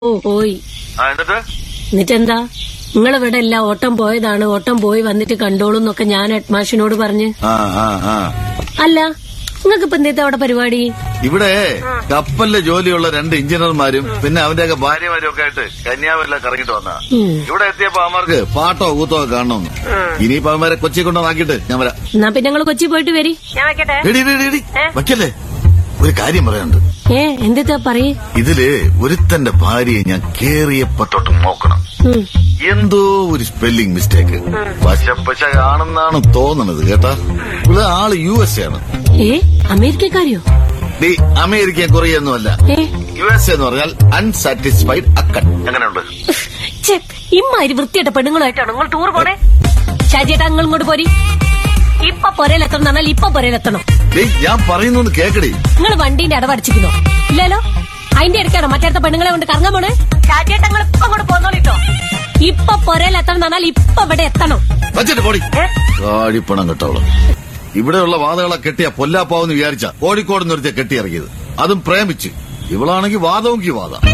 ഓ പോയി ആ എന്നിട്ട് എന്നിട്ടെന്താ നിങ്ങളിവിടെ അല്ല ഓട്ടം പോയതാണ് ഓട്ടം പോയി വന്നിട്ട് കണ്ടോളൂ എന്നൊക്കെ ഞാൻ ഹെഡ്മാഷിനോട് പറഞ്ഞ് ആ ആ ആ അല്ല നിങ്ങൾക്ക് ഇപ്പൊ എന്തേത്ത അവിടെ പരിപാടി ഇവിടെ കപ്പലിലെ ജോലിയുള്ള രണ്ട് എഞ്ചിനീയർമാരും പിന്നെ അവന്റെയൊക്കെ ഭാര്യമാരും ഒക്കെ ആയിട്ട് കന്യാകുമാരിയിലെ കറങ്ങിട്ട് വന്ന ഉം. ഇവിടെ എത്തിയപ്പോ അവന്മാർക്ക് പാട്ടോ കൂത്തോ ഒക്കെ കാണണമെന്ന് ഇനിയിപ്പോ അവന്മാരെ കൊച്ചി കൊണ്ടുവന്നാക്കിയിട്ട് ഞാൻ വരാം എന്നാ പിന്നെ ഞങ്ങൾ കൊച്ചി പോയിട്ട് വരി ഞാൻ വെക്കട്ടെ എടി എടി, എടി, എടി വയ്ക്കല്ലേ ഒരു കാര്യം പറയാനുണ്ട് ഏ എന്തേത്താ പറയേ ഇതില് ഒരുത്തന്റെ ഭാര്യയെ ഞാൻ കേറിയപ്പോ തൊട്ട് നോക്കണം ഉം. എന്തോ ഒരു സ്പെല്ലിംഗ് മിസ്റ്റേക്ക് പശപ്പശ ആണെന്നാണ് തോന്നണത് കേട്ടാ ഇവള് ആള് യു എസ് ആണ് ഏ അമേരിക്കക്കാരിയോ ഡി അമേരിക്ക കൊറിയൊന്നുമല്ല ഏ യു എസ് എന്ന് പറഞ്ഞാൽ അൺസാറ്റിസ്ഫൈഡ് അക്കൺ എങ്ങനെയുണ്ട് ഛെ, ഇമ്മാതിരി വൃത്തിയായിട്ട പെണ്ണുങ്ങളായിട്ടാണ് നിങ്ങൾ ടൂർ പോണേ ഷാജിയേട്ടാ നിങ്ങൾ ഇങ്ങോട്ട് പോരി ഇപ്പൊ പൊരയിലെത്തണം പറഞ്ഞാൽ ഇപ്പൊ പൊരയിലെത്തണം ഡേ ഞാൻ പറയുന്നൊന്ന് കേക്കടി നിങ്ങൾ വണ്ടീന്റെ അടവടച്ചിരിക്കുന്നോ ഇല്ലല്ലോ അതിന്റെ ഇടയ്ക്കാണോ മറ്റേടത്തെ പെണ്ണുങ്ങളെ കൊണ്ട് കറങ്ങാൻ പോണേ ഷാജിയേട്ടാ നിങ്ങൾ ഇപ്പൊ അങ്ങോട്ട് പോന്നോളിട്ടോ ഇപ്പൊ പൊരയിലെത്തണം എന്ന് പറഞ്ഞാൽ ഇപ്പൊ ഇവിടെ എത്തണം വച്ചിട്ട് പോടി കാടിപ്പണം കെട്ടവള് ഇവിടെയുള്ള വാതകളെ കെട്ടിയ പൊല്ലാപ്പാവെന്ന് വിചാരിച്ച കോഴിക്കോട് നിർത്തിയ കെട്ടിയിറങ്ങിയത് അതും പ്രേമിച്ച് ഇവളാണെങ്കിൽ വാദവും വാദം